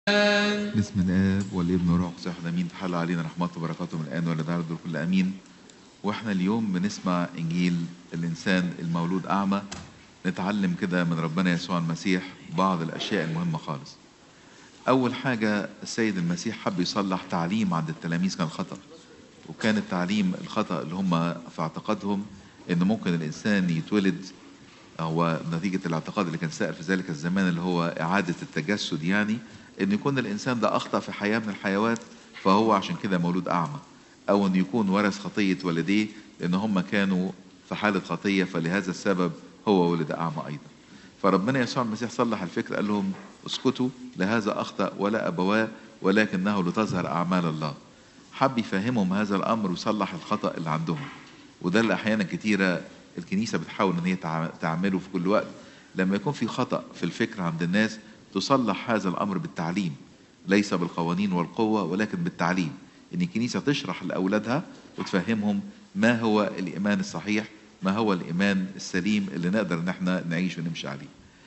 بسم الاب والابن والروح القدس احد امين تحل علينا رحمته وبركاته من الان والى دار كل امين واحنا اليوم بنسمع انجيل الانسان المولود اعمى نتعلم كده من ربنا يسوع المسيح بعض الاشياء المهمه خالص اول حاجه السيد المسيح حب يصلح تعليم عند التلاميذ كان خطا وكان التعليم الخطا اللي هم في اعتقادهم ان ممكن الانسان يتولد هو نتيجة الاعتقاد اللي كان سائر في ذلك الزمان اللي هو إعادة التجسد يعني إن يكون الإنسان ده أخطأ في حياة من الحيوات فهو عشان كده مولود أعمى أو إن يكون ورث خطية والديه لأن هم كانوا في حالة خطية فلهذا السبب هو ولد أعمى أيضا فربنا يسوع المسيح صلح الفكر قال لهم اسكتوا لهذا أخطأ ولا أبواه ولكنه لتظهر أعمال الله حب يفهمهم هذا الأمر ويصلح الخطأ اللي عندهم وده اللي أحيانا كتيرة الكنيسة بتحاول إن هي تعمله في كل وقت لما يكون في خطأ في الفكر عند الناس تصلح هذا الأمر بالتعليم ليس بالقوانين والقوة ولكن بالتعليم إن الكنيسة تشرح لأولادها وتفهمهم ما هو الإيمان الصحيح ما هو الإيمان السليم اللي نقدر إن احنا نعيش ونمشي عليه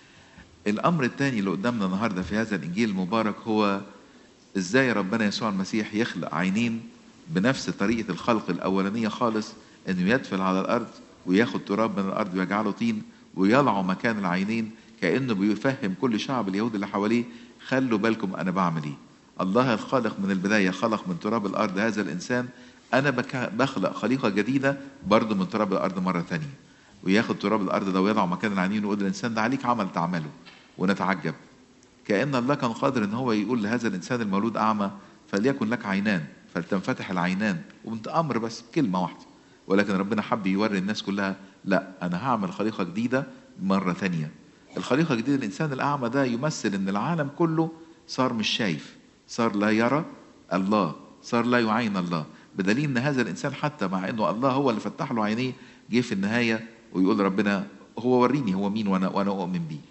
الأمر الثاني اللي قدامنا النهاردة في هذا الإنجيل المبارك هو إزاي ربنا يسوع المسيح يخلق عينين بنفس طريقة الخلق الأولانية خالص إنه يدفل على الأرض وياخد تراب من الارض ويجعله طين ويضعه مكان العينين كانه بيفهم كل شعب اليهود اللي حواليه خلوا بالكم انا بعمل ايه الله الخالق من البدايه خلق من تراب الارض هذا الانسان انا بخلق خليقه جديده برضه من تراب الارض مره ثانيه وياخد تراب الارض ده ويضعه مكان العينين ويقول الانسان ده عليك عمل تعمله ونتعجب كان الله كان قادر ان هو يقول لهذا الانسان المولود اعمى فليكن لك عينان فلتنفتح العينان وانت امر بس كلمه واحده ولكن ربنا حب يوري الناس كلها لا انا هعمل خليقه جديده مره ثانيه الخليقه الجديده الانسان الاعمى ده يمثل ان العالم كله صار مش شايف صار لا يرى الله صار لا يعين الله بدليل ان هذا الانسان حتى مع انه الله هو اللي فتح له عينيه جه في النهايه ويقول ربنا هو وريني هو مين وانا وانا اؤمن بيه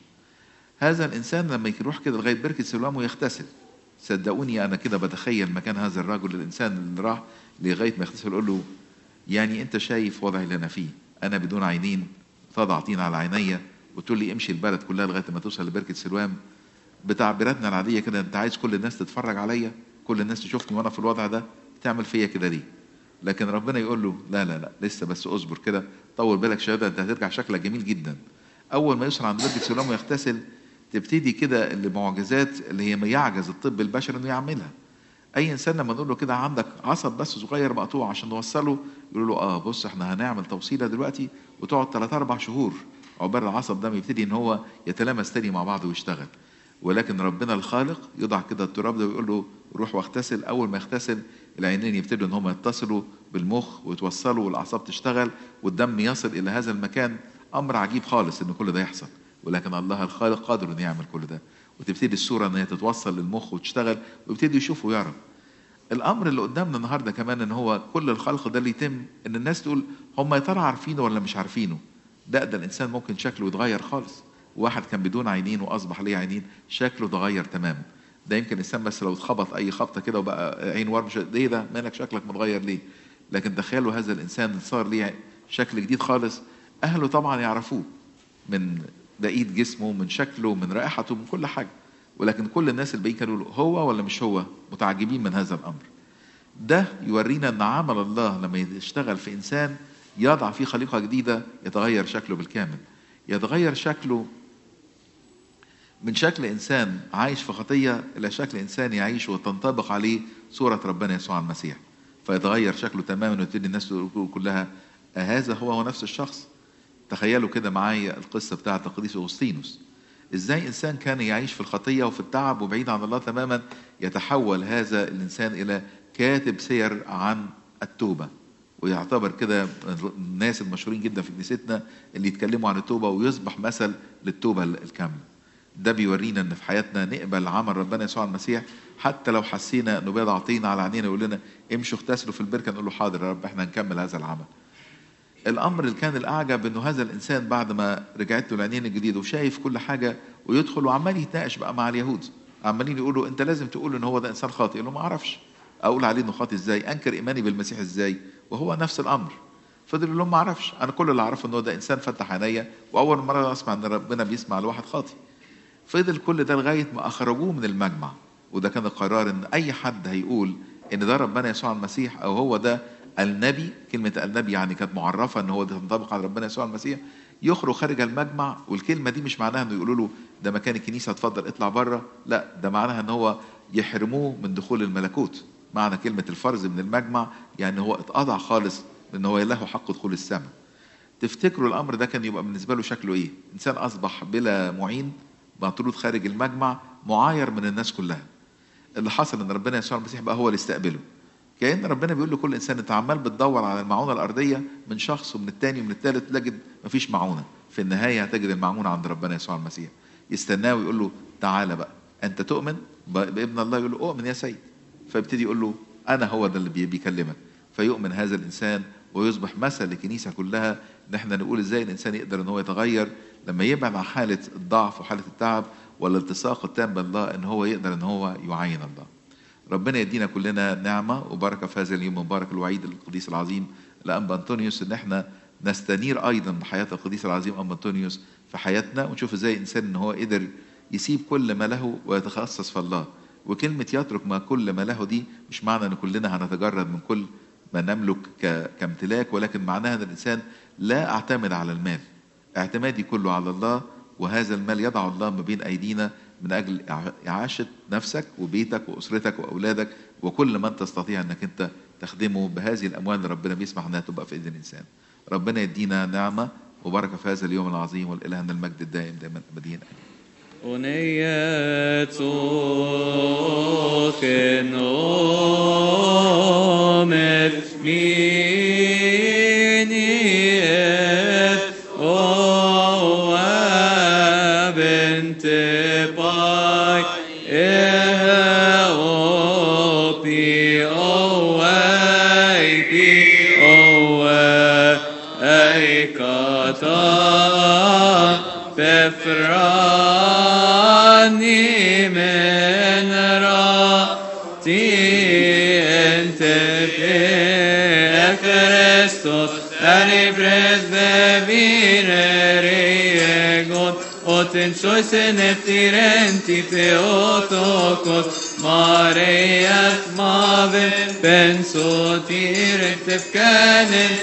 هذا الانسان لما يروح كده لغايه بركه سلوام ويغتسل صدقوني انا كده بتخيل مكان هذا الرجل الانسان اللي راح لغايه ما يغتسل يقول له يعني انت شايف وضعي اللي انا فيه انا بدون عينين تضع طين على عينيا وتقول لي امشي البلد كلها لغايه ما توصل لبركه سلوام بتعبيراتنا العاديه كده انت عايز كل الناس تتفرج عليا كل الناس تشوفني وانا في الوضع ده تعمل فيا كده ليه لكن ربنا يقول له لا لا لا لسه بس اصبر كده طول بالك شويه انت هترجع شكلك جميل جدا اول ما يوصل عند بركه سلوام ويغتسل تبتدي كده المعجزات اللي هي ما يعجز الطب البشري انه يعملها اي انسان لما نقول له كده عندك عصب بس صغير مقطوع عشان نوصله يقول له اه بص احنا هنعمل توصيله دلوقتي وتقعد 3 4 شهور عقبال العصب ده يبتدي ان هو يتلامس تاني مع بعض ويشتغل ولكن ربنا الخالق يضع كده التراب ده ويقول له روح واغتسل اول ما يغتسل العينين يبتدوا ان هم يتصلوا بالمخ ويتوصلوا والاعصاب تشتغل والدم يصل الى هذا المكان امر عجيب خالص ان كل ده يحصل ولكن الله الخالق قادر انه يعمل كل ده وتبتدي الصوره ان هي تتوصل للمخ وتشتغل ويبتدي يشوف ويعرف الامر اللي قدامنا النهارده كمان ان هو كل الخلق ده اللي يتم ان الناس تقول هم يا ترى عارفينه ولا مش عارفينه لا ده الانسان ممكن شكله يتغير خالص واحد كان بدون عينين واصبح ليه عينين شكله اتغير تماما ده يمكن الانسان بس لو اتخبط اي خبطه كده وبقى عين ورمش ايه ده مالك شكلك متغير ليه لكن تخيلوا هذا الانسان صار ليه شكل جديد خالص اهله طبعا يعرفوه من بقيه جسمه من شكله من رائحته من كل حاجه ولكن كل الناس اللي كانوا يقولوا هو ولا مش هو متعجبين من هذا الامر ده يورينا ان عمل الله لما يشتغل في انسان يضع فيه خليقه جديده يتغير شكله بالكامل يتغير شكله من شكل انسان عايش في خطيه الى شكل انسان يعيش وتنطبق عليه صوره ربنا يسوع المسيح فيتغير شكله تماما وتبتدي الناس تقول كلها هذا هو هو نفس الشخص تخيلوا كده معايا القصه بتاعه القديس اغسطينوس ازاي انسان كان يعيش في الخطيه وفي التعب وبعيد عن الله تماما يتحول هذا الانسان الى كاتب سير عن التوبه ويعتبر كده الناس المشهورين جدا في كنيستنا اللي يتكلموا عن التوبه ويصبح مثل للتوبه الكامله ده بيورينا ان في حياتنا نقبل عمل ربنا يسوع المسيح حتى لو حسينا انه بيضع طين على عينينا يقول لنا امشوا اغتسلوا في البركه نقول له حاضر يا رب احنا نكمل هذا العمل الامر اللي كان الاعجب انه هذا الانسان بعد ما رجعت له العينين الجديده وشايف كل حاجه ويدخل وعمال يتناقش بقى مع اليهود عمالين يقولوا انت لازم تقول ان هو ده انسان خاطئ يقول له ما اعرفش اقول عليه انه خاطئ ازاي انكر ايماني بالمسيح ازاي وهو نفس الامر فضل يقول لهم ما اعرفش انا كل اللي اعرفه ان هو ده انسان فتح عينيا واول مره اسمع ان ربنا بيسمع لواحد خاطئ فضل كل ده لغايه ما اخرجوه من المجمع وده كان القرار ان اي حد هيقول ان ده ربنا يسوع المسيح او هو ده النبي كلمة النبي يعني كانت معرفة ان هو ده تنطبق على ربنا يسوع المسيح يخرج خارج المجمع والكلمة دي مش معناها انه يقولوا له ده مكان الكنيسة اتفضل اطلع بره لا ده معناها ان هو يحرموه من دخول الملكوت معنى كلمة الفرز من المجمع يعني هو اتقطع خالص ان هو له حق دخول السماء تفتكروا الامر ده كان يبقى بالنسبة له شكله ايه انسان اصبح بلا معين مطرود خارج المجمع معاير من الناس كلها اللي حصل ان ربنا يسوع المسيح بقى هو اللي استقبله كأن ربنا بيقول لكل انسان انت عمال بتدور على المعونة الارضية من شخص ومن التاني ومن التالت تجد مفيش معونة في النهاية هتجد المعونة عند ربنا يسوع المسيح يستناه ويقول له تعالى بقى انت تؤمن بابن الله يقول له اؤمن يا سيد فيبتدي يقول له انا هو ده اللي بي- بيكلمك فيؤمن هذا الانسان ويصبح مثل للكنيسه كلها ان احنا نقول ازاي الانسان يقدر ان هو يتغير لما يبعد عن حاله الضعف وحاله التعب والالتصاق التام بالله ان هو يقدر ان هو يعين الله. ربنا يدينا كلنا نعمه وبركه في هذا اليوم المبارك الوعيد للقديس العظيم لانبا انطونيوس ان احنا نستنير ايضا بحياه القديس العظيم انبا انطونيوس في حياتنا ونشوف ازاي الانسان ان هو قدر يسيب كل ما له ويتخصص في الله وكلمة يترك ما كل ما له دي مش معنى ان كلنا هنتجرد من كل ما نملك ك- كامتلاك ولكن معناها ان الانسان لا اعتمد على المال اعتمادي كله على الله وهذا المال يضع الله ما بين ايدينا من اجل إع- اعاشه نفسك وبيتك واسرتك واولادك وكل من تستطيع انك انت تخدمه بهذه الاموال اللي ربنا بيسمح انها تبقى في ايد الانسان. ربنا يدينا نعمه وبركه في هذا اليوم العظيم والالهنا المجد الدائم دائما ابديا امين. Onejet ochen omet miniet o abente pai e opi o aipi o aikata befrani men rati ente pe Christos ani presbevire egon Oten soisen eftirenti Theotokos Mareas maven pensotir tefkanen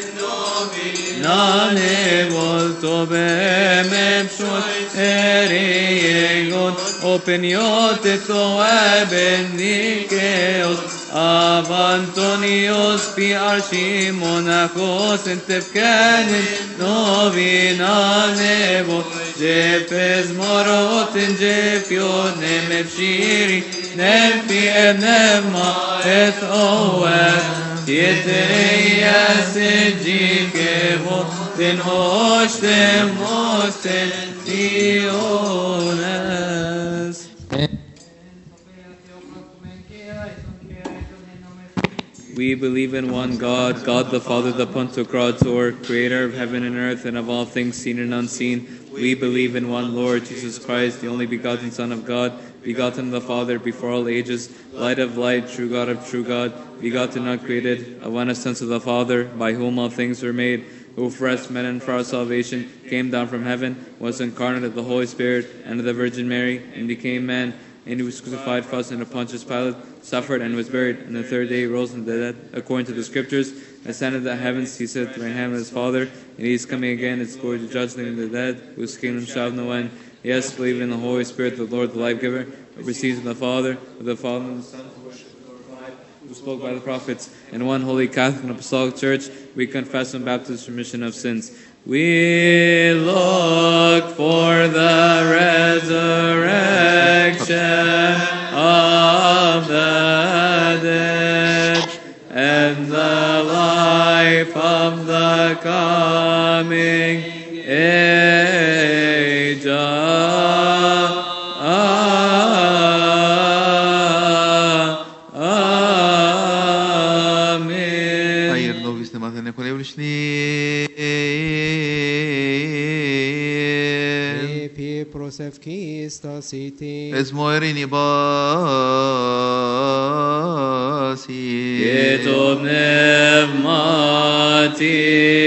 Nane volto bemem shot eriegon Openiote to ebendikeos Avantonios pi archimonachos en tefkanen novina nevo Jefes morot en jefion nem efshiri nem pi enema et oer Tieteia sejikevo ten hostem hostem iones. We believe in one God, God the Father, the Pantocrator, creator of heaven and earth and of all things seen and unseen. We believe in one Lord, Jesus Christ, the only begotten Son of God, begotten of the Father before all ages, light of light, true God of true God, begotten, not created, of one essence of the Father, by whom all things were made, who for us men and for our salvation came down from heaven, was incarnate of the Holy Spirit and of the Virgin Mary, and became man, and he was crucified for us under Pontius Pilate, suffered and was buried, and the third day rose from the dead, according to the Scriptures, ascended to the heavens, he said to the right hand of his Father, and he is coming again, his glory to judge the living and the dead, whose kingdom shall have no end. Yes, believe in the Holy Spirit, the Lord, the life giver, who proceeds from the Father, with the Father and the Son, who worshipped and glorified, who spoke by the prophets. In one holy Catholic and Apostolic Church, we confess and baptize for remission of sins. We look for the resurrection of the dead and the life of the coming age. Amen. Hayır nobis nematan ne kolevlişni. Epi prosevkista siti. Esmo erini basi. Και το πνεύμα της